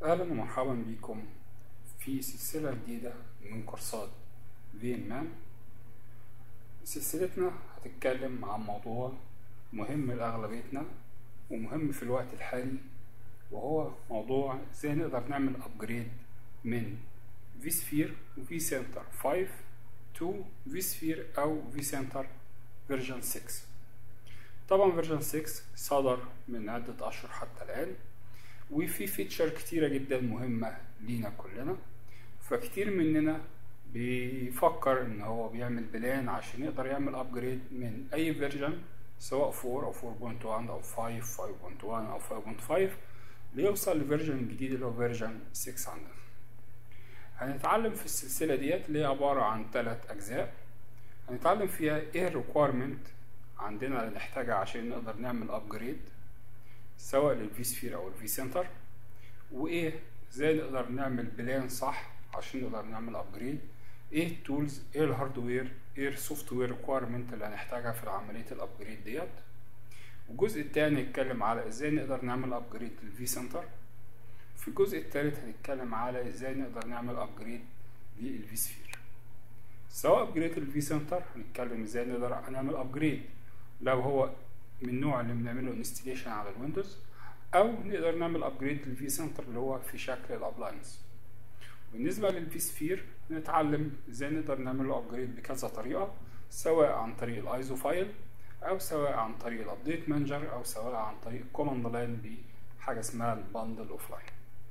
أهلا ومرحبا بكم في سلسلة جديدة من كورسات فين مان سلسلتنا هتتكلم عن موضوع مهم لأغلبيتنا ومهم في الوقت الحالي وهو موضوع ازاي نقدر نعمل ابجريد من في سفير وفي سنتر 5 to في سفير او في سنتر فيرجن 6 طبعا فيرجن 6 صدر من عدة أشهر حتى الآن وفي فيتشر كتيرة جدا مهمة لينا كلنا فكتير مننا بيفكر ان هو بيعمل بلان عشان يقدر يعمل ابجريد من اي فيرجن سواء 4 او 4.1 او 5 5.1 او 5.5 ليوصل لفيرجن الجديد اللي هو فيرجن 6 عندنا هنتعلم في السلسلة ديت اللي هي عبارة عن ثلاث أجزاء هنتعلم فيها ايه الريكويرمنت عندنا اللي نحتاجها عشان نقدر نعمل ابجريد سواء للفي سفير او الفي سنتر وايه ازاي نقدر نعمل بلان صح عشان نقدر نعمل ابجريد ايه التولز ايه الهاردوير ايه السوفت وير ريكويرمنت اللي هنحتاجها في عمليه الابجريد ديت والجزء التاني هنتكلم على ازاي نقدر نعمل ابجريد للفي سنتر في الجزء التالت هنتكلم على ازاي نقدر نعمل ابجريد للفي سفير سواء ابجريد الفي سنتر هنتكلم ازاي نقدر نعمل ابجريد لو هو من النوع اللي بنعمله انستليشن على الويندوز او نقدر نعمل ابجريد للفي سنتر اللي هو في شكل الابلاينس بالنسبه للفي سفير نتعلم ازاي نقدر نعمل له ابجريد بكذا طريقه سواء عن طريق الايزو فايل او سواء عن طريق الابديت مانجر او سواء عن طريق كوماند لاين بحاجه اسمها الباندل اوف لاين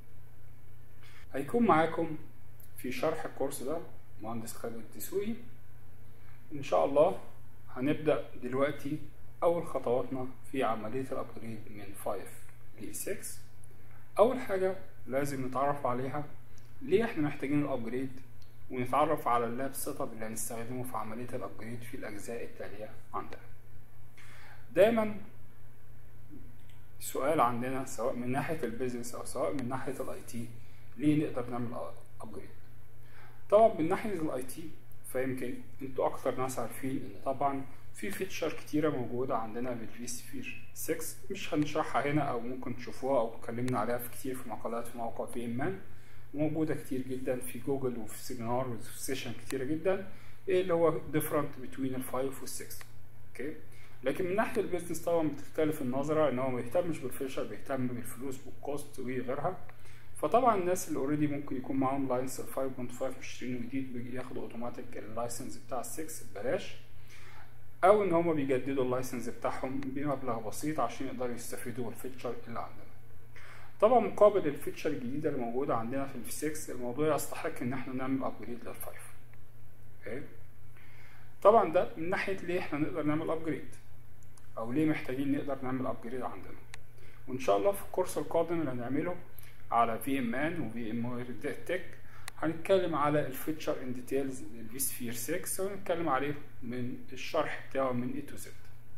هيكون معاكم في شرح الكورس ده مهندس خالد التسوقي ان شاء الله هنبدا دلوقتي اول خطواتنا في عمليه الابجريد من 5 ل 6 اول حاجه لازم نتعرف عليها ليه احنا محتاجين الابجريد ونتعرف على اللاب سيت اب اللي هنستخدمه في عمليه الابجريد في الاجزاء التاليه عندنا دايما سؤال عندنا سواء من ناحيه البيزنس او سواء من ناحيه الاي تي ليه نقدر نعمل ابجريد طبعا من ناحيه الاي تي فيمكن انتوا اكتر ناس عارفين ان طبعا في فيتشر كتيرة موجودة عندنا في الفي سفير 6 مش هنشرحها هنا أو ممكن تشوفوها أو اتكلمنا عليها في كتير في مقالات في موقع في إمان موجودة كتير جدا في جوجل وفي سيمينار وفي سيشن كتيرة جدا إيه اللي هو different between الفايف والسكس أوكي لكن من ناحية البيزنس طبعا بتختلف النظرة إن هو ما بيهتمش بالفيشر بيهتم بالفلوس والكوست وغيرها فطبعا الناس اللي اوريدي ممكن يكون معاهم لايسنس 5.5 مشترينه جديد بياخدوا اوتوماتيك اللايسنس بتاع ال 6 ببلاش او ان هما بيجددوا اللايسنس بتاعهم بمبلغ بسيط عشان يقدروا يستفيدوا بالفيتشر اللي عندنا طبعا مقابل الفيتشر الجديده اللي موجوده عندنا في الفي 6 الموضوع يستحق ان احنا نعمل ابجريد لل5 اوكي طبعا ده من ناحيه ليه احنا نقدر نعمل ابجريد او ليه محتاجين نقدر نعمل ابجريد عندنا وان شاء الله في الكورس القادم اللي هنعمله على في ام ان وفي ام تك هنتكلم على الفيتشر ان ديتيلز للفي سفير 6 ونتكلم عليه من الشرح بتاعه من اي تو زد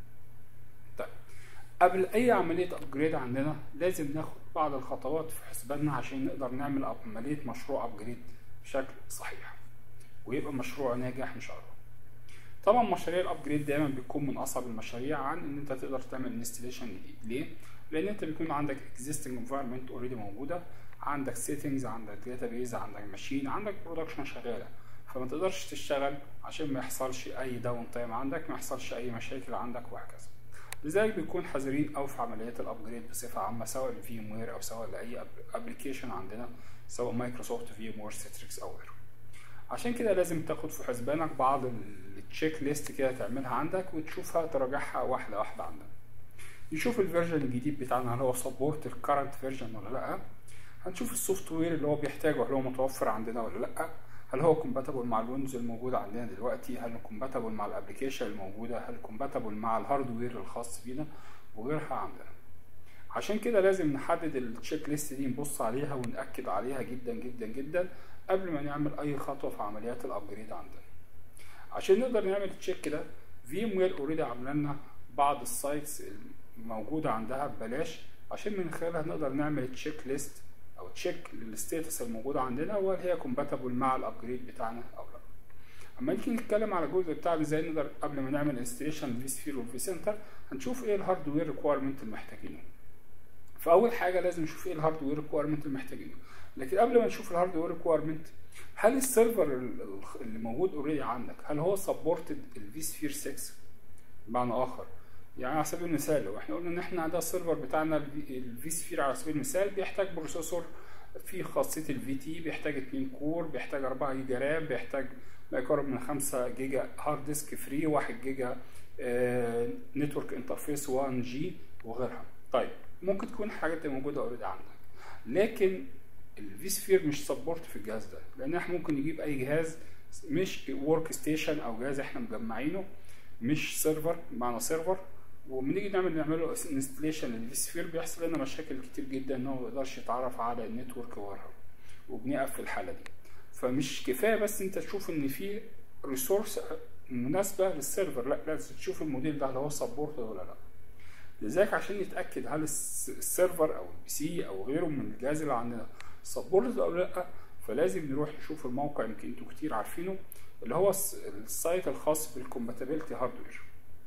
طيب قبل اي عمليه ابجريد عندنا لازم ناخد بعض الخطوات في حسباننا عشان نقدر نعمل عمليه مشروع ابجريد بشكل صحيح ويبقى مشروع ناجح ان شاء الله طبعا مشاريع الابجريد دايما بتكون من اصعب المشاريع عن ان انت تقدر تعمل انستليشن جديد ليه لان انت بيكون عندك existing environment اوريدي موجوده عندك settings عندك database عندك ماشين عندك برودكشن شغاله فما تقدرش تشتغل عشان ما يحصلش اي داون تايم عندك ما يحصلش اي مشاكل عندك وهكذا لذلك بيكون حذرين او في عمليات الابجريد بصفه عامه سواء لفي وير او سواء لاي ابلكيشن عندنا سواء مايكروسوفت في وير سيتريكس او غيره عشان كده لازم تاخد في حسبانك بعض التشيك ليست كده تعملها عندك وتشوفها تراجعها واحده واحده عندك نشوف الفيرجن الجديد بتاعنا هل هو سبورت الكرنت فيرجن ولا لا هنشوف السوفت وير اللي هو بيحتاجه هل هو متوفر عندنا ولا لا هل هو كومباتبل مع الويندوز الموجود عندنا دلوقتي هل كومباتبل مع الابلكيشن الموجوده هل كومباتبل مع الهاردوير الخاص بينا وغيرها عندنا عشان كده لازم نحدد التشيك ليست دي نبص عليها ونأكد عليها جدا جدا جدا قبل ما نعمل اي خطوه في عمليات الابجريد عندنا عشان نقدر نعمل التشيك ده فيم وير اوريدي عامله لنا بعض السايتس موجوده عندها ببلاش عشان من خلالها نقدر نعمل تشيك ليست او تشيك للستيتس الموجوده عندنا وهل هي كومباتبل مع الابجريد بتاعنا او لا اما نيجي نتكلم على الجزء بتاع ازاي نقدر قبل ما نعمل انستليشن في سفير وفي سنتر هنشوف ايه الهاردوير ريكويرمنت المحتاجينه فاول حاجه لازم نشوف ايه الهاردوير ريكويرمنت اللي محتاجينه لكن قبل ما نشوف الهاردوير ريكويرمنت هل السيرفر اللي موجود اوريدي عندك هل هو سبورتد الفي سفير 6 بمعنى اخر يعني على سبيل المثال لو احنا قلنا ان احنا ده السيرفر بتاعنا الفي سفير على سبيل المثال بيحتاج بروسيسور فيه خاصيه الفي تي بيحتاج 2 كور بيحتاج 4 جيجا رام بيحتاج ما يقرب من 5 جيجا هارد ديسك فري 1 جيجا آه نتورك انترفيس 1 جي وغيرها طيب ممكن تكون الحاجات دي موجوده اوريدي عندك لكن الفي سفير مش سبورت في الجهاز ده لان احنا ممكن نجيب اي جهاز مش ورك ستيشن او جهاز احنا مجمعينه مش سيرفر بمعنى سيرفر وبنيجي نعمل نعمل له انستليشن للفي سفير بيحصل لنا مشاكل كتير جدا ان هو ما يقدرش يتعرف على النتورك وغيرها وبنقف في الحاله دي فمش كفايه بس انت تشوف ان في ريسورس مناسبه للسيرفر لا لازم تشوف الموديل ده هل هو سبورت ولا لا لذلك عشان نتاكد هل السيرفر او البي سي او غيره من الجهاز اللي عندنا سبورت او لا فلازم نروح نشوف الموقع يمكن انتوا كتير عارفينه اللي هو السايت الخاص بالكومباتيبلتي هاردوير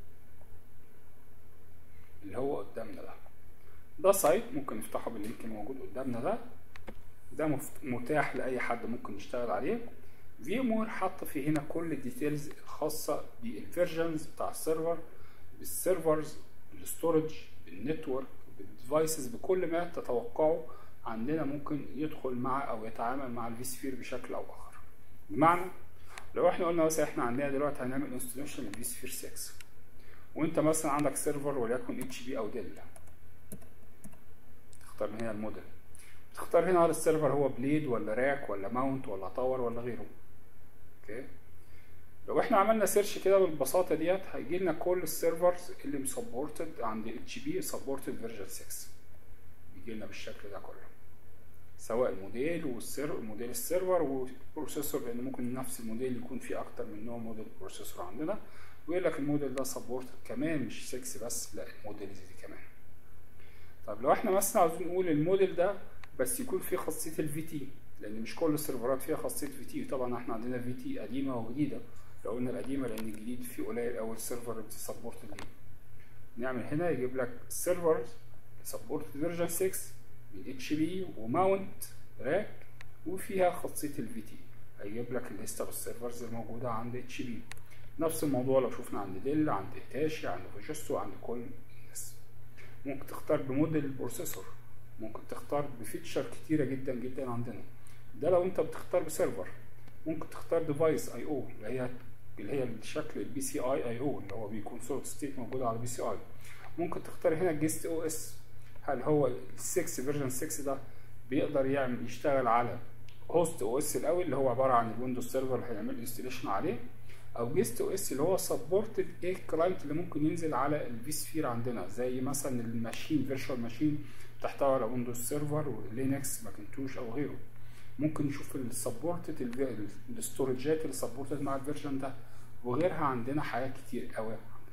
اللي هو قدامنا ده ده سايت ممكن نفتحه باللينك الموجود قدامنا ده ده متاح لاي حد ممكن يشتغل عليه في مور حط في هنا كل الديتيلز الخاصه بالفيرجنز بتاع السيرفر بالسيرفرز بالستورج بالنتورك بالديفايسز بكل ما تتوقعه عندنا ممكن يدخل مع او يتعامل مع الفي سفير بشكل او اخر بمعنى لو احنا قلنا مثلا احنا عندنا دلوقتي هنعمل انستليشن للفي سفير 6 وانت مثلا عندك سيرفر وليكن اتش بي او ديل تختار من هنا الموديل تختار هنا هل السيرفر هو بليد ولا راك ولا ماونت ولا تاور ولا غيره اوكي لو احنا عملنا سيرش كده بالبساطه ديت هيجي لنا كل السيرفرز اللي مسبورتد عند اتش بي سبورتد فيرجن 6 بيجي لنا بالشكل ده كله سواء الموديل والسير موديل السيرفر والبروسيسور لان ممكن نفس الموديل يكون فيه اكتر من نوع موديل بروسيسور عندنا ويقول لك الموديل ده سبورت كمان مش 6 بس لا الموديل دي كمان طب لو احنا مثلا عاوزين نقول الموديل ده بس يكون فيه خاصيه الفي تي لان مش كل السيرفرات فيها خاصيه في تي طبعا احنا عندنا في تي قديمه وجديده لو قلنا القديمه لان الجديد فيه قليل قوي السيرفر اللي بتسبورت دي نعمل هنا يجيب لك سيرفرز سبورت فيرجن 6 من اتش بي وماونت راك وفيها خاصيه الفي تي هيجيب لك الليسته بالسيرفرز الموجوده عند اتش بي نفس الموضوع لو شفنا عند ديل عند هيتاشي عند فوجستو عند كل الناس ممكن تختار بموديل البروسيسور ممكن تختار بفيتشر كتيره جدا جدا عندنا ده لو انت بتختار بسيرفر ممكن تختار ديفايس اي او اللي هي اللي هي الشكل البي سي اي اي او اللي هو بيكون سوليد ستيت موجود على البي سي اي ممكن تختار هنا الجيست او اس هل هو ال 6 فيرجن 6 ده بيقدر يعمل يشتغل على هوست او اس الاول اللي هو عباره عن الويندوز سيرفر اللي هنعمل انستليشن عليه او جيست او اس اللي هو سبورتد ايه الكلاينت اللي ممكن ينزل على الفي سفير عندنا زي مثلا الماشين فيرتشوال ماشين تحتوي على ويندوز سيرفر ولينكس ماكنتوش او غيره ممكن نشوف السبورتد الاستورجات اللي سبورتد مع الفيرجن ده وغيرها عندنا حاجات كتير قوي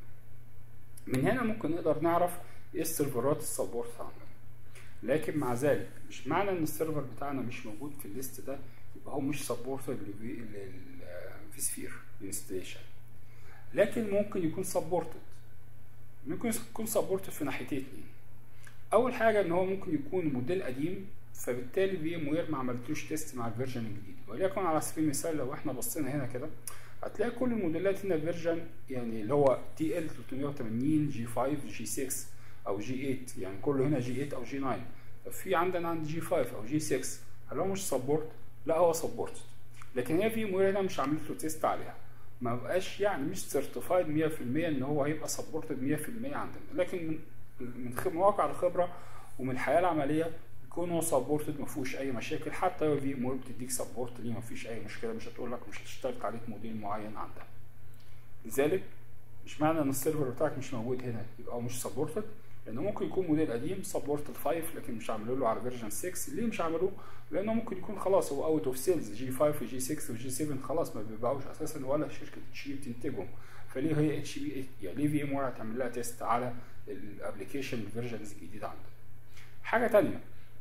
من هنا ممكن نقدر نعرف ايه السيرفرات السبورت عندنا لكن مع ذلك مش معنى ان السيرفر بتاعنا مش موجود في الليست ده يبقى هو مش سبورتد للفي سفير انستليشن لكن ممكن يكون سبورتد ممكن يكون سبورتد في ناحيتين اول حاجه ان هو ممكن يكون موديل قديم فبالتالي في ام وير ما عملتوش تيست مع الفيرجن الجديد وليكن على سبيل المثال لو احنا بصينا هنا كده هتلاقي كل الموديلات هنا فيرجن يعني اللي هو تي ال 380 جي 5 جي 6 او جي 8 يعني كله هنا جي 8 او جي 9 في عندنا عند جي 5 او جي 6 هل هو مش سبورت؟ لا هو سبورت لكن هي في ام وير هنا مش عملت له تيست عليها ما بقاش يعني مش سيرتيفايد 100% ان هو هيبقى سبورتد 100% عندنا لكن من من واقع الخبره ومن الحياه العمليه يكون هو سبورتد ما فيهوش اي مشاكل حتى لو في امور بتديك سبورت ليه ما فيش اي مشكله مش هتقول لك مش هتشترط عليك موديل معين عندها لذلك مش معنى ان السيرفر بتاعك مش موجود هنا يبقى هو مش سبورتد لانه ممكن يكون موديل قديم سبورتد 5 لكن مش عاملوا له على فيرجن 6 ليه مش عملوه؟ لانه ممكن يكون خلاص هو اوت اوف سيلز جي 5 وجي 6 وجي 7 خلاص ما بيبيعوش اساسا ولا شركه اتش بي بتنتجهم فليه هي اتش بي يعني ليه في ام ار هتعمل لها تيست على الابلكيشن الفيرجنز الجديده عندك حاجه تانية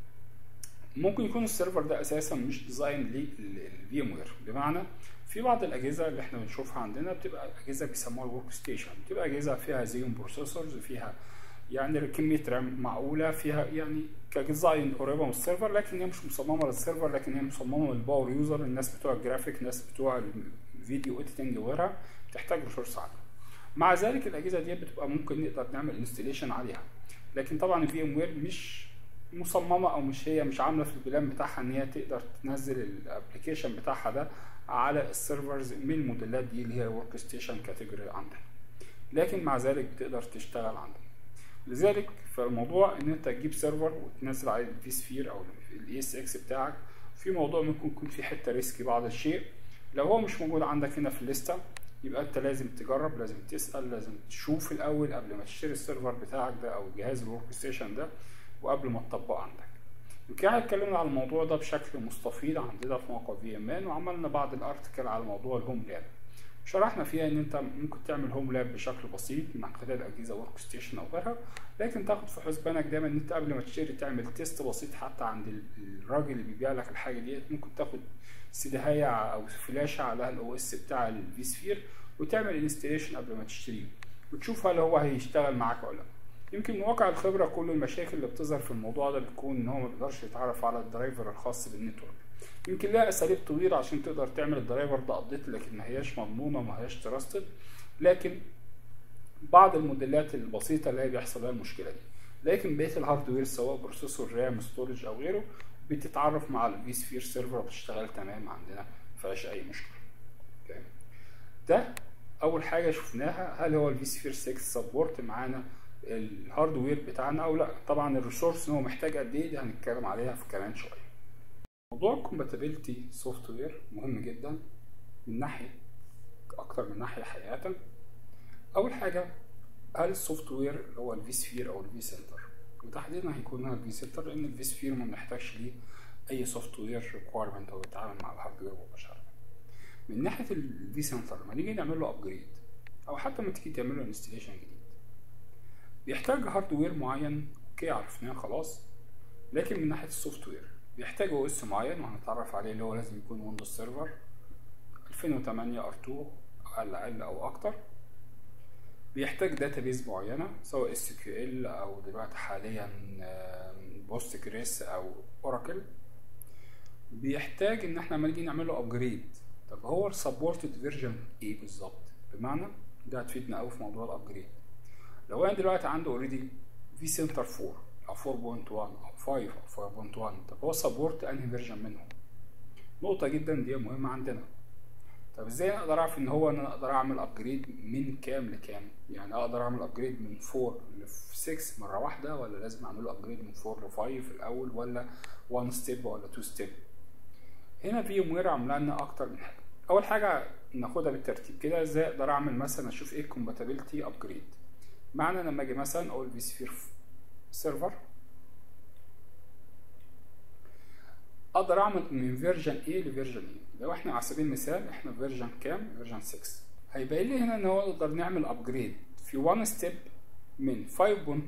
ممكن يكون السيرفر ده اساسا مش ديزاين للفي ام وير بمعنى في بعض الاجهزه اللي احنا بنشوفها عندنا بتبقى اجهزه بيسموها الورك ستيشن بتبقى اجهزه فيها زيون بروسيسورز فيها يعني كميه رام معقوله فيها يعني كديزاين قريبه من السيرفر لكن هي مش مصممه للسيرفر لكن هي مصممه للباور يوزر الناس بتوع الجرافيك الناس بتوع الفيديو اديتنج وغيرها بتحتاج ريسورس عالي مع ذلك الاجهزه دي بتبقى ممكن نقدر نعمل انستليشن عليها لكن طبعا الفي ام وير مش مصممه او مش هي مش عامله في البلان بتاعها ان هي تقدر تنزل الابلكيشن بتاعها ده على السيرفرز من الموديلات دي اللي هي ورك ستيشن كاتيجوري عندها لكن مع ذلك بتقدر تشتغل عندها لذلك فالموضوع ان انت تجيب سيرفر وتنزل عليه الفي سفير او الاي اس اكس بتاعك في موضوع ممكن يكون في حته ريسكي بعض الشيء لو هو مش موجود عندك هنا في الليسته يبقى انت لازم تجرب لازم تسال لازم تشوف الاول قبل ما تشتري السيرفر بتاعك ده او جهاز الورك ستيشن ده وقبل ما تطبقه عندك يمكن احنا اتكلمنا على الموضوع ده بشكل مستفيض عندنا في موقع في ام ان وعملنا بعض الارتكل على موضوع الهوم لاب شرحنا فيها ان انت ممكن تعمل هوم لاب بشكل بسيط مع خلال اجهزه ورك ستيشن او غيرها لكن تاخد في حسبانك دايما ان انت قبل ما تشتري تعمل تيست بسيط حتى عند الراجل اللي بيبيع لك الحاجه ديت ممكن تاخد سيدهايه او فلاشه على الاو اس بتاع الفي سفير وتعمل انستليشن قبل ما تشتريه وتشوف هل هو هيشتغل معاك ولا لا يمكن من واقع الخبره كل المشاكل اللي بتظهر في الموضوع ده بتكون ان هو ما بيقدرش يتعرف على الدرايفر الخاص بالنتورك يمكن لها اساليب طويله عشان تقدر تعمل الدرايفر ده ابديت لكن ما هياش مضمونه وما هياش تراستد لكن بعض الموديلات البسيطه اللي هي بيحصل لها المشكله دي لكن بقيه الهاردوير سواء بروسيسور رام ستورج او غيره بتتعرف مع الفي سفير سيرفر وبتشتغل تمام عندنا ما فيهاش اي مشكله okay. ده اول حاجه شفناها هل هو الفي سفير 6 سبورت معانا الهاردوير بتاعنا او لا طبعا الريسورس هو محتاج قد ايه دي هنتكلم عليها في كمان شويه موضوع الكومباتيبلتي سوفت وير مهم جدا من ناحيه اكتر من ناحيه حقيقه اول حاجه هل السوفت وير اللي هو الفي سفير او الفي سنتر وتحديدا هيكون هنا الفي سنتر لان الفي سفير ما بنحتاجش ليه اي سوفت وير ريكويرمنت او يتعامل مع الهاردوير مباشره من ناحيه الفي سنتر لما نيجي نعمل له ابجريد او حتى لما تيجي تعمل له انستليشن جديد بيحتاج هاردوير معين اوكي عرفناه خلاص لكن من ناحيه السوفت وير بيحتاج او اس معين وهنتعرف عليه اللي هو لازم يكون ويندوز سيرفر 2008 ار2 اقل اقل او اكتر بيحتاج داتابيز معينه سواء اس كيو ال او دلوقتي حاليا بوست جريس او اوراكل بيحتاج ان احنا لما نيجي نعمل له ابجريد طب هو السبورتد فيرجن ايه بالظبط بمعنى ده هتفيدنا قوي في موضوع الابجريد لو انا دلوقتي عنده اوريدي في سنتر 4 او 4.1 او 5 او 5.1 طب هو سبورت انهي فيرجن منهم نقطه جدا دي مهمه عندنا طب ازاي اقدر اعرف ان هو ان انا اقدر اعمل ابجريد من كام لكام يعني اقدر اعمل ابجريد من 4 ل 6 مره واحده ولا لازم اعمل له ابجريد من 4 ل 5 الاول ولا 1 ستيب ولا 2 ستيب هنا في وير عامله لنا اكتر من حاجه اول حاجه ناخدها بالترتيب كده ازاي اقدر اعمل مثلا اشوف ايه الكومباتيبلتي ابجريد معنى لما اجي مثلا اقول في سفير سيرفر اقدر اعمل من فيرجن A لفيرجن A لو احنا على سبيل المثال احنا في فيرجن كام فيرجن 6 هيبين لي هنا ان هو نقدر نعمل ابجريد في 1 ستيب من 5.5.1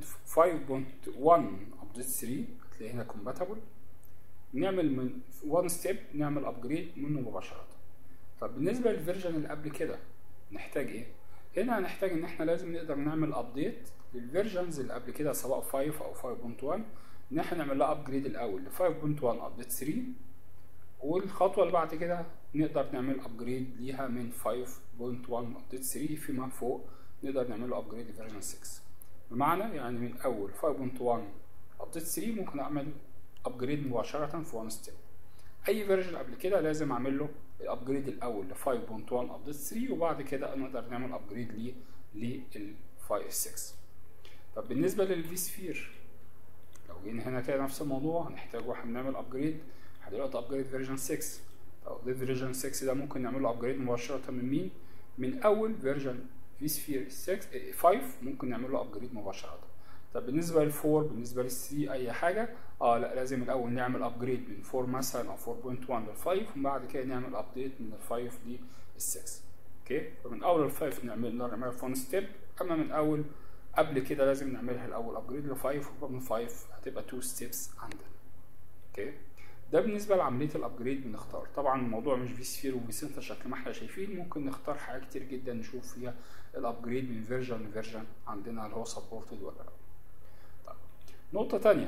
ابديت 3 هتلاقي هنا كومباتبل نعمل من 1 ستيب نعمل ابجريد منه مباشره طب بالنسبه للفيرجن اللي قبل كده نحتاج ايه هنا هنحتاج ان احنا لازم نقدر نعمل ابديت للفيرجنز اللي قبل كده سواء 5 او 5.1 ان احنا نعمل لها ابجريد الاول ل 5.1 ابديت 3 والخطوه اللي بعد كده نقدر نعمل ابجريد ليها من 5.1 ابديت 3 فيما فوق نقدر نعمل له ابجريد لفيرجن 6 بمعنى يعني من اول 5.1 ابديت 3 ممكن اعمل ابجريد مباشره في 1 ستيب اي فيرجن قبل كده لازم اعمل له الابجريد الاول ل 5.1 ابديت 3 وبعد كده نقدر نعمل ابجريد ليه لل 6 طب بالنسبه للفي سفير لو جينا هنا كده نفس الموضوع هنحتاج واحد نعمل ابجريد دلوقتي ابجريد فيرجن 6 طب ده فيرجن 6 ده ممكن نعمل له ابجريد مباشره من مين من اول فيرجن في سفير 6 5 ممكن نعمل له ابجريد مباشره طب بالنسبه لل 4 بالنسبه لل 3 اي حاجه اه لا لازم الاول نعمل ابجريد من 4 مثلا او 4.1 لل 5 وبعد كده نعمل ابديت من ال 5 لل 6 اوكي فمن اول ال 5 نعمل نعمل 1 ستيب اما من اول قبل كده لازم نعملها الاول ابجريد ل 5 ومن 5 هتبقى 2 ستيبس عندنا اوكي ده بالنسبه لعمليه الابجريد بنختار طبعا الموضوع مش في سفير وفي سنتر شكل ما احنا شايفين ممكن نختار حاجات كتير جدا نشوف فيها الابجريد من فيرجن لفيرجن عندنا اللي هو سبورتد ولا لا نقطة تانية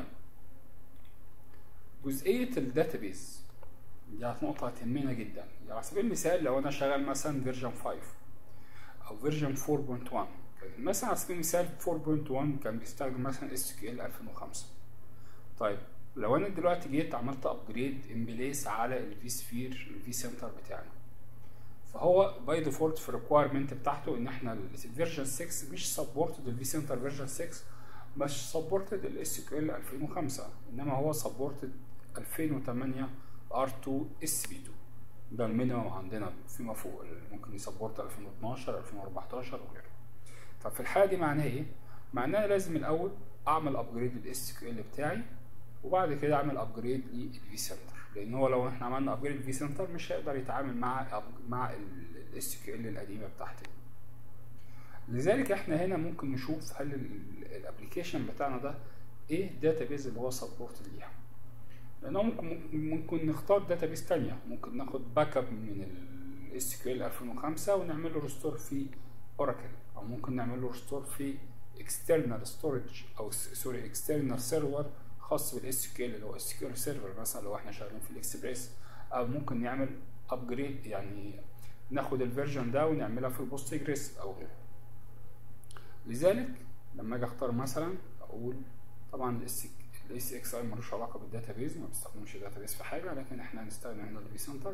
جزئية الداتابيز دي نقطة هتهمنا جدا يعني على سبيل المثال لو أنا شغال مثلا فيرجن 5 أو فيرجن 4.1 مثلا على سبيل المثال 4.1 كان بيستخدم مثلا اس كيو ال 2005 طيب لو انا دلوقتي جيت عملت ابجريد امبليس على الفي سفير الفي سنتر بتاعنا فهو باي ديفولت في الريكوايرمنت بتاعته ان احنا الفيرجن 6 مش سبورتد الفي سنتر فيرجن 6 مش سبورتد الاس كيو ال 2005 انما هو سبورتد 2008 ار2 اس بي 2 ده المينيمم عندنا فيما فوق ممكن يسبورت 2012 2014 وغيره طب في الحاله دي معناها ايه؟ معناها لازم الاول اعمل ابجريد للاس كيو ال بتاعي وبعد كده اعمل ابجريد للفي سنتر لان هو لو احنا عملنا ابجريد للفي سنتر مش هيقدر يتعامل مع مع الاس كيو ال القديمه بتاعتي لذلك احنا هنا ممكن نشوف هل الابلكيشن بتاعنا ده ايه الداتابيز اللي هو سبورت ليها لانه ممكن ممكن نختار داتابيز تانية ممكن ناخد باك اب من الاس كيو ال 2005 ونعمل له ريستور في اوراكل او ممكن نعمل له ريستور في اكسترنال ستورج او سوري اكسترنال سيرفر خاص بالاس كيو ال اللي هو اس كيو سيرفر مثلا لو احنا شغالين في الاكسبريس او ممكن نعمل ابجريد يعني ناخد الفيرجن ده ونعملها في البوست جريس او غيره لذلك لما اجي اختار مثلا اقول طبعا الاس الاس اكس اي ملوش علاقه بالداتابيز ما بستخدمش الداتابيز في حاجه لكن احنا هنستخدم هنا الفي سنتر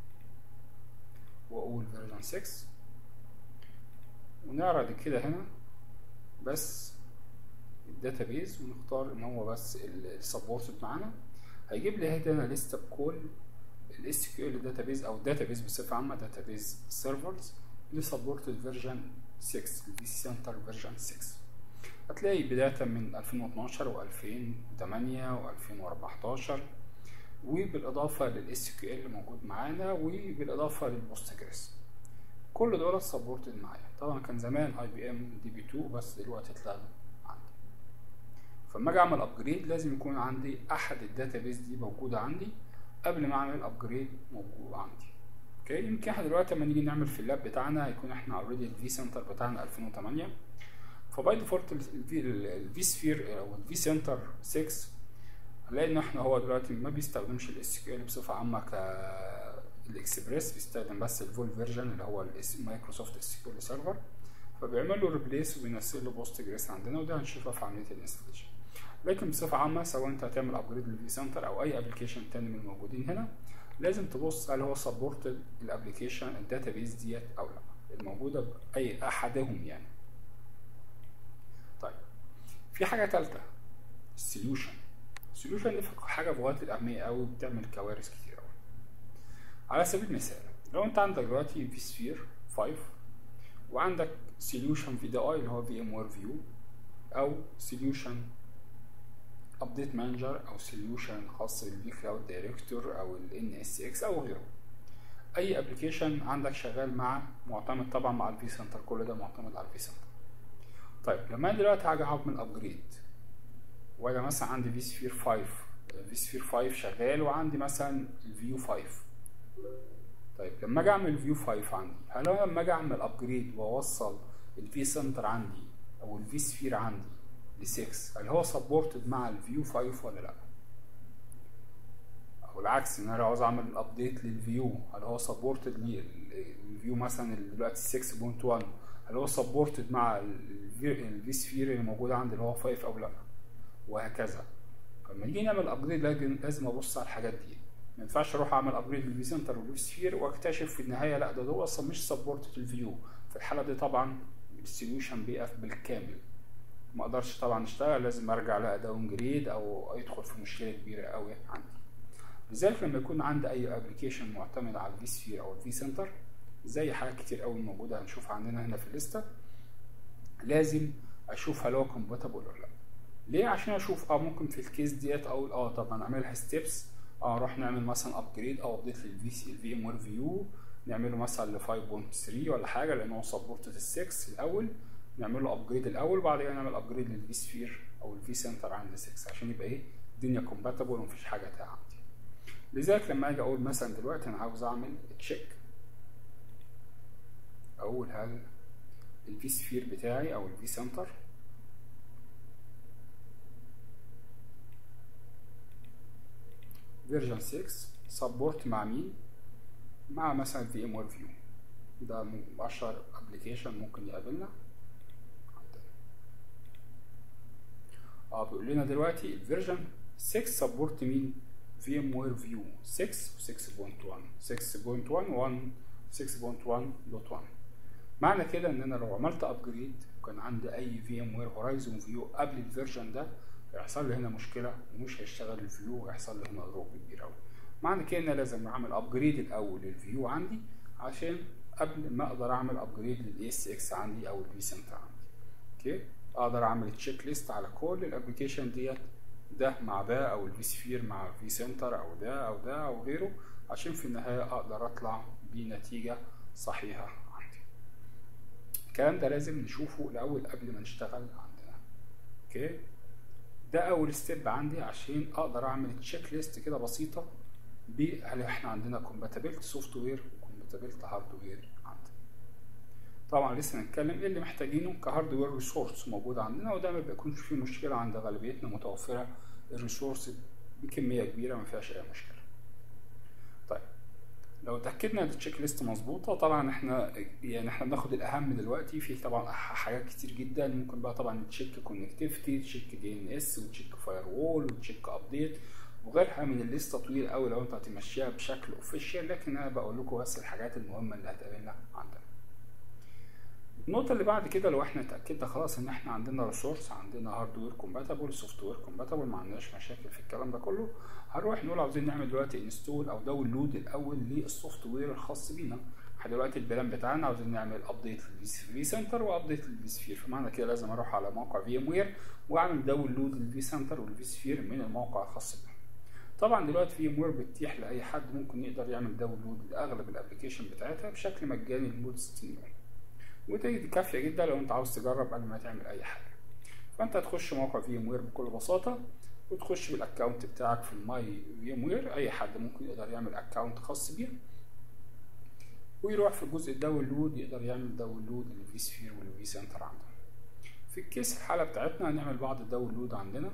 واقول فيرجن 6 ونعرض كده هنا بس الداتابيز ونختار ان هو بس السبورتد معانا هيجيب لي هنا لسته بكل الاس كيو ال داتابيز او داتابيز بصفه عامه داتابيز سيرفرز اللي سبورتد فيرجن 6 الفي سنتر فيرجن 6 هتلاقي بداية من 2012 و2008 و2014 وبالإضافة للاس كيو ال موجود معانا وبالإضافة للبوستجريس كل دول سبورتد معايا طبعا كان زمان اي بي ام دي بي 2 بس دلوقتي اتلغى عندي فلما اجي اعمل ابجريد لازم يكون عندي احد الداتابيز دي موجوده عندي قبل ما اعمل ابجريد موجود عندي اوكي يمكن احنا دلوقتي لما نيجي نعمل في اللاب بتاعنا هيكون احنا اوريدي الفي سنتر بتاعنا 2008 فباي ديفولت الفي سفير او الفي سنتر 6 هنلاقي ان احنا هو دلوقتي ما بيستخدمش الاس كيو ال بصفه عامه ك الاكسبريس بيستخدم بس الفول فيرجن اللي هو مايكروسوفت اس كيو ال سيرفر فبيعمل له ريبليس وبينزل له بوست جريس عندنا وده هنشوفها في عمليه الانستليشن لكن بصفه عامه سواء انت هتعمل ابجريد للفي سنتر او اي ابلكيشن تاني من الموجودين هنا لازم تبص هل هو سبورت الابلكيشن الداتابيز ديت او لا الموجوده باي احدهم يعني طيب في حاجه ثالثه السوليوشن السوليوشن دي حاجه في غايه الاهميه قوي وبتعمل كوارث كتير قوي على سبيل المثال لو انت عندك دلوقتي في سفير 5 وعندك سوليوشن في دي اي اللي هو في ام وير فيو او سوليوشن ابديت مانجر او سوليوشن خاص بالفي كلاود دايركتور او الان اس اكس او غيره اي ابلكيشن عندك شغال مع معتمد طبعا مع الفي سنتر كل ده معتمد على الفي سنتر طيب لما انا دلوقتي هاجي اعمل ابجريد وانا مثلا عندي في سفير 5 في سفير 5 شغال وعندي مثلا الفيو 5 طيب لما اجي اعمل فيو 5 عندي هل انا لما اجي اعمل ابجريد واوصل الفي سنتر عندي او الفي سفير عندي ل 6 هل هو سبورتد مع الفيو 5 ولا لا او العكس ان انا لو عاوز اعمل ابديت للفيو هل هو سبورتد للفيو مثلا دلوقتي 6.1 هل هو سبورتد مع الفي سفير اللي موجود عندي اللي هو 5 او لا وهكذا فلما نيجي نعمل ابجريد لازم ابص على الحاجات دي ما ينفعش اروح اعمل ابجريد للفي سنتر والفي سفير واكتشف في النهايه لا ده هو اصلا مش سبورتد الفيو في الحاله دي طبعا السوليوشن بيقف بالكامل ما اقدرش طبعا اشتغل لازم ارجع لا داون جريد او ادخل في مشكله كبيره قوي عندي لذلك لما يكون عندي اي ابلكيشن معتمد على الفي سفير او الفي سنتر زي حاجات كتير قوي موجوده هنشوفها عندنا هنا في الليسته لازم اشوف هل هو كومباتبل ولا لا ليه عشان اشوف اه ممكن في الكيس ديت اقول اه طب هنعملها ستيبس اه نروح نعمل مثلا ابجريد او ابديت للفي سي الفي ام وير فيو نعمله مثلا ل 5.3 ولا حاجه لان هو سبورتد ال 6 الاول نعمل له ابجريد الاول وبعد كده نعمل ابجريد للفي سفير او الفي سنتر عند 6 عشان يبقى ايه الدنيا كومباتبل ومفيش حاجه تاع عندي لذلك لما اجي اقول مثلا دلوقتي انا عاوز اعمل تشيك اقول هل الفي سفير بتاعي او الفي سنتر فيرجن 6 سبورت مع مين مع مثلا في ام وير فيو ده اشهر ابلكيشن ممكن يقابلنا اه بيقول لنا دلوقتي الفيرجن 6 سبورت مين في ام وير فيو 6 و 6.1 6.1 6.1.1 معنى كده ان انا لو عملت ابجريد وكان عندي اي في ام وير هورايزون فيو قبل الفيرجن ده هيحصل لي هنا مشكله ومش هيشتغل الفيو وهيحصل لي هنا دروب كبير قوي معنى كده ان انا لازم اعمل ابجريد الاول للفيو عندي عشان قبل ما اقدر اعمل ابجريد للاي اس اكس عندي او الفي سنتر عندي اوكي اقدر اعمل تشيك ليست على كل الابلكيشن ديت ده مع ده او الفي سفير مع في سنتر او ده او ده او غيره عشان في النهايه اقدر اطلع بنتيجه صحيحه عندي الكلام ده لازم نشوفه الاول قبل ما نشتغل عندنا اوكي ده اول ستيب عندي عشان اقدر اعمل تشيك ليست كده بسيطه هل احنا عندنا كومباتيبلتي سوفت وير وكومباتيبلتي هاردوير عندنا طبعا لسه هنتكلم ايه اللي محتاجينه كهاردوير ريسورس موجود عندنا وده ما بيكونش فيه مشكله عند غالبيتنا متوفره الريسورس بكميه كبيره ما فيهاش اي مشكله طيب لو اتاكدنا ان التشيك ليست مظبوطه طبعا احنا يعني احنا بناخد الاهم دلوقتي في طبعا حاجات كتير جدا ممكن بقى طبعا تشيك كونكتيفيتي تشيك دي ان اس وتشيك فاير وول وتشيك ابديت وغيرها من الليسته طويل قوي لو انت هتمشيها بشكل اوفيشال لكن انا بقول لكم بس الحاجات المهمه اللي هتقابلنا عندنا النقطة اللي بعد كده لو احنا اتأكدنا خلاص ان احنا عندنا ريسورس عندنا هاردوير كومباتبل سوفت وير كومباتبل ما عندناش مشاكل في الكلام ده كله هنروح نقول عاوزين نعمل دلوقتي انستول او داونلود الاول للسوفت وير الخاص بينا احنا دلوقتي البلان بتاعنا عاوزين نعمل ابديت للفي سنتر وابديت للفي سفير فمعنى كده لازم اروح على موقع في ام وير واعمل داونلود للفي سنتر والفي سفير من الموقع الخاص بنا طبعا دلوقتي في ام وير بتتيح لاي حد ممكن يقدر يعمل داونلود لاغلب الابلكيشن بتاعتها بشكل مجاني لمده 60 يوم ودي كافيه جدا لو انت عاوز تجرب قبل ما تعمل اي حاجه فانت هتخش موقع في ام وير بكل بساطه وتخش بالاكونت بتاعك في الماي في ام وير اي حد ممكن يقدر يعمل اكونت خاص بيه ويروح في جزء الداونلود يقدر يعمل داونلود للفي سفير والفي سنتر عندنا في الكيس الحاله بتاعتنا هنعمل بعض الداونلود عندنا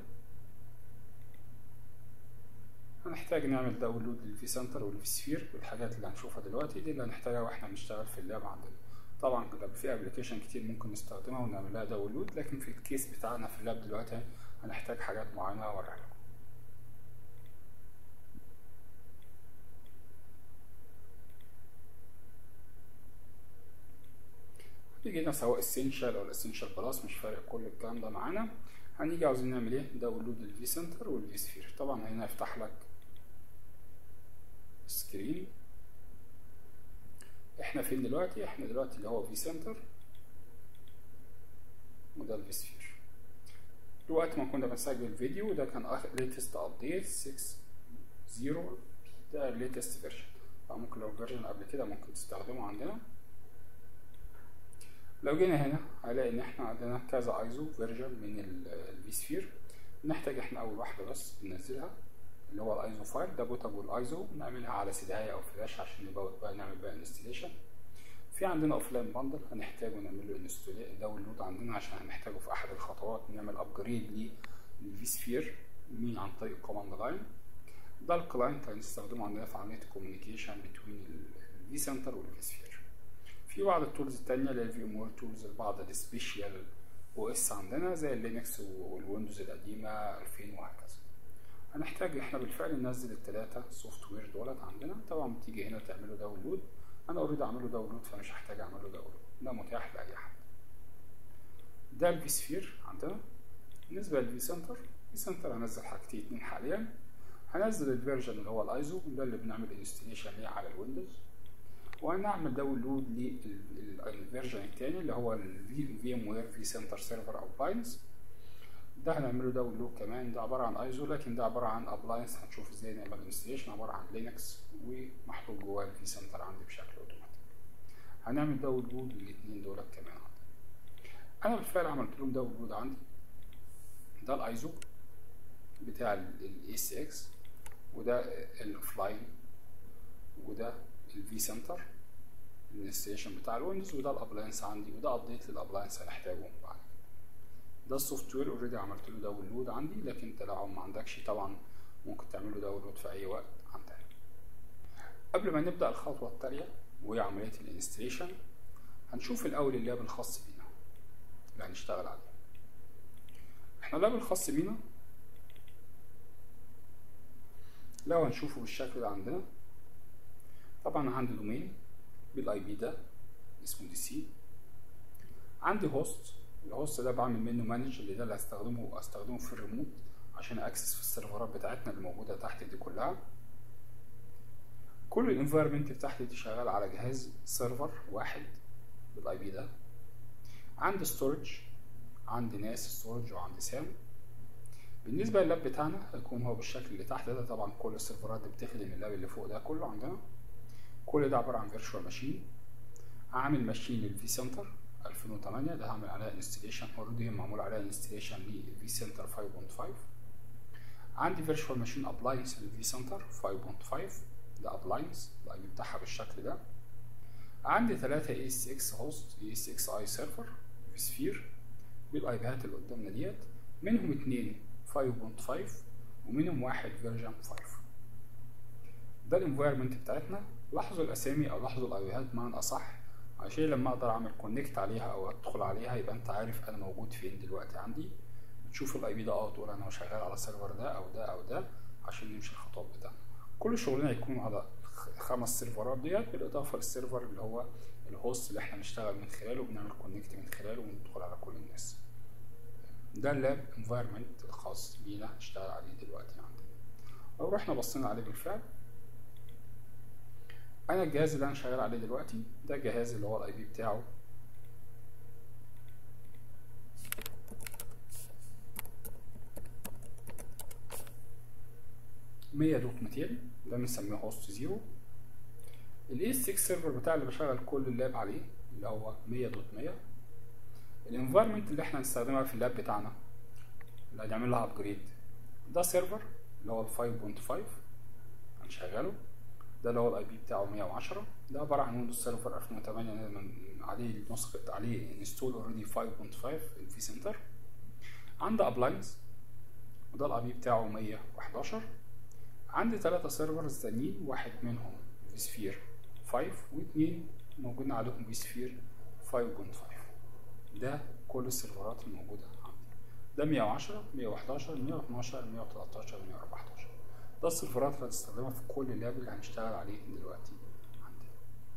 هنحتاج نعمل داونلود للفي سنتر والفي سفير والحاجات اللي هنشوفها دلوقتي دي اللي هنحتاجها واحنا بنشتغل في اللاب عندنا طبعا كده في ابلكيشن كتير ممكن نستخدمها ونعمل لها داونلود لكن في الكيس بتاعنا في اللاب دلوقتي هنحتاج حاجات معينه اوريها لكم يجينا سواء اسينشال او اسينشال بلس مش فارق كل الكلام ده معانا هنيجي عاوزين نعمل ايه داونلود الفي سنتر والفي سفير طبعا هنا يفتح لك سكرين احنا فين دلوقتي احنا دلوقتي اللي هو في سنتر وده الفي سفير وقت ما كنا بنسجل الفيديو ده كان اخر ليتست ابديت 6.0 ده الليتست فيرجن فممكن لو فيرجن قبل كده ممكن تستخدمه عندنا لو جينا هنا هنلاقي ان احنا عندنا كذا ايزو فيرجن من الفي سفير نحتاج احنا اول واحده بس ننزلها اللي هو الايزو فايل ده بوتابل ايزو نعملها على سي او فلاش عشان نبوت بقى نعمل بقى انستليشن في عندنا اوف لاين باندل هنحتاجه نعمل له انستول داونلود عندنا عشان هنحتاجه في احد الخطوات نعمل ابجريد للفي سفير مين عن طريق الكوماند لاين ده الكلاينت هنستخدمه عندنا في عمليه الكوميونيكيشن بين الفي سنتر والفي سفير في بعض التولز التانية اللي هي الفي ام تولز بعض السبيشال او اس عندنا زي اللينكس والويندوز القديمه 2000 وهكذا هنحتاج احنا بالفعل ننزل الثلاثه سوفت وير دولت عندنا طبعا بتيجي هنا تعمله داونلود انا اوريدي اعمله داونلود فمش هحتاج اعمله داونلود ده متاح لاي حد ده الفي سفير عندنا بالنسبه للفي سنتر في سنتر هنزل حاجتين اتنين حاليا هنزل الفيرجن اللي هو الايزو ده اللي بنعمل انستليشن ليه على الويندوز وهنعمل داونلود للفيرجن الثاني اللي هو الفي ام وير في سنتر سيرفر او باينز ده هنعمله داونلود كمان ده عباره عن ايزو لكن ده عباره عن ابلاينس هنشوف ازاي نعمل انستليشن عباره عن لينكس ومحطوط جواه الفي سنتر عندي بشكل اوتوماتيك هنعمل داونلود للاثنين دولت كمان عندي انا بالفعل عملت لهم داونلود عندي ده الايزو بتاع الاي سي اكس وده الاوفلاين وده الفي سنتر الانستليشن بتاع الويندوز وده الابلاينس عندي وده ابديت للابلاينس هنحتاجه بعد ده السوفت وير اوريدي عملت له داونلود عندي لكن انت لو ما عندكش طبعا ممكن تعملوا داونلود في اي وقت عندك قبل ما نبدا الخطوه التاليه وهي عمليه الانستليشن هنشوف الاول اللاب الخاص بينا اللي هنشتغل عليه احنا اللاب الخاص بينا لو هنشوفه بالشكل ده عندنا طبعا عندي دومين بالاي بي ده اسمه دي سي عندي هوست الهوست ده بعمل منه مانج اللي ده اللي هستخدمه استخدمه في الريموت عشان اكسس في السيرفرات بتاعتنا اللي موجوده تحت دي كلها كل الانفايرمنت بتاعتي دي شغال على جهاز سيرفر واحد بالاي بي ده عندي ستورج عندي ناس ستورج وعندي سام بالنسبه لللاب بتاعنا هيكون هو بالشكل اللي تحت ده طبعا كل السيرفرات دي بتخدم اللاب اللي فوق ده كله عندنا كل ده عباره عن فيرتشوال ماشين عامل ماشين للفي سنتر 2008 ده هعمل عليها انستليشن اوريدي معمول عليها انستليشن لفي سنتر 5.5 عندي فيرتشوال ماشين ابلاينس للفي سنتر 5.5 ده ابلاينس الاي بي بتاعها بالشكل ده عندي ثلاثة اي اس اكس هوست اي اس اكس اي سيرفر في سفير بالاي بيات اللي قدامنا ديت منهم اتنين 5.5 ومنهم واحد فيرجن 5 ده الانفايرمنت بتاعتنا لاحظوا الاسامي او لاحظوا الايبيهات بمعنى اصح عشان لما اقدر اعمل كونكت عليها او ادخل عليها يبقى انت عارف انا موجود فين دلوقتي عندي تشوف الاي بي ده اه تقول انا شغال على السيرفر ده او ده او ده عشان نمشي الخطوات بتاعنا كل شغلنا يكون على خمس سيرفرات ديت بالاضافه للسيرفر اللي هو الهوست اللي احنا بنشتغل من خلاله وبنعمل كونكت من خلاله وندخل على كل الناس ده اللاب انفايرمنت الخاص بينا هنشتغل عليه دلوقتي عندنا لو رحنا بصينا عليه بالفعل انا الجهاز اللي انا شغال عليه دلوقتي ده الجهاز اللي هو الاي بي بتاعه مية دوت ميتين ده بنسميه هوست زيرو الاي 6 سيرفر بتاع اللي بشغل كل اللاب عليه اللي هو مية دوت مية الانفايرمنت اللي احنا هنستخدمها في اللاب بتاعنا اللي هنعمل لها ابجريد ده سيرفر اللي هو ال 5.5 هنشغله ده اللي هو الاي بي بتاعه 110 ده عباره عن ويندوز سيرفر 2008 عليه نسخه عليه انستول اوريدي 5.5 الفي سنتر عندي ابلاينس وده الاي بي بتاعه 111 عندي ثلاثة سيرفرز تانيين واحد منهم في سفير 5 واثنين موجودين عليهم في سفير 5.5 ده كل السيرفرات الموجودة عندي ده 110 111 112 113 114 ده السيرفرات اللي هتستخدمها في كل اللاب اللي هنشتغل عليه دلوقتي عندي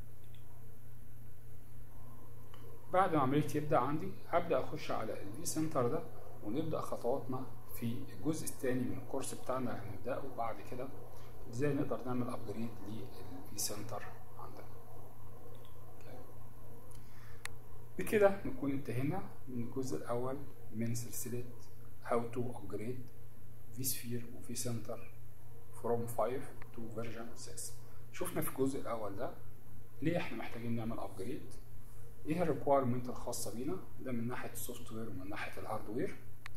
بعد ما عملية يبدأ عندي هبدأ أخش على الفي سنتر ده ونبدأ خطواتنا في الجزء الثاني من الكورس بتاعنا اللي هنبدأه بعد كده ازاي نقدر نعمل ابجريد للفي سنتر عندنا بكده نكون انتهينا من الجزء الأول من سلسلة How to Upgrade vSphere وفي سنتر from 5 to version 6 شفنا في الجزء الأول ده ليه احنا محتاجين نعمل ابجريد ايه الريكويرمنت الخاصة بينا ده من ناحية السوفت وير ومن ناحية الهاردوير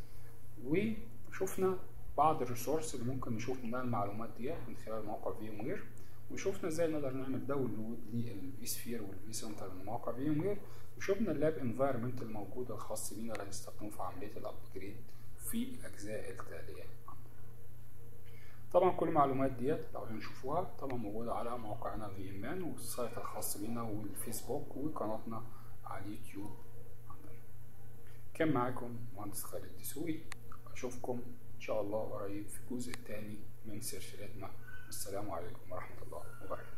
وشفنا بعض الريسورس اللي ممكن نشوف منها المعلومات دي من خلال موقع فيم وير وشفنا ازاي نقدر نعمل داونلود للفي سفير والفي سنتر من موقع فيم وير وشفنا اللاب انفايرمنت الموجود الخاص بينا اللي هنستخدمه في عملية الابجريد في الأجزاء التالية طبعا كل المعلومات ديت لو هنشوفوها طبعا موجودة على موقعنا في امان والسايت الخاص بينا والفيسبوك وقناتنا على اليوتيوب عندنا كان معاكم مهندس خالد دسوقي اشوفكم ان شاء الله قريب في الجزء الثاني من سلسلتنا السلام عليكم ورحمة الله وبركاته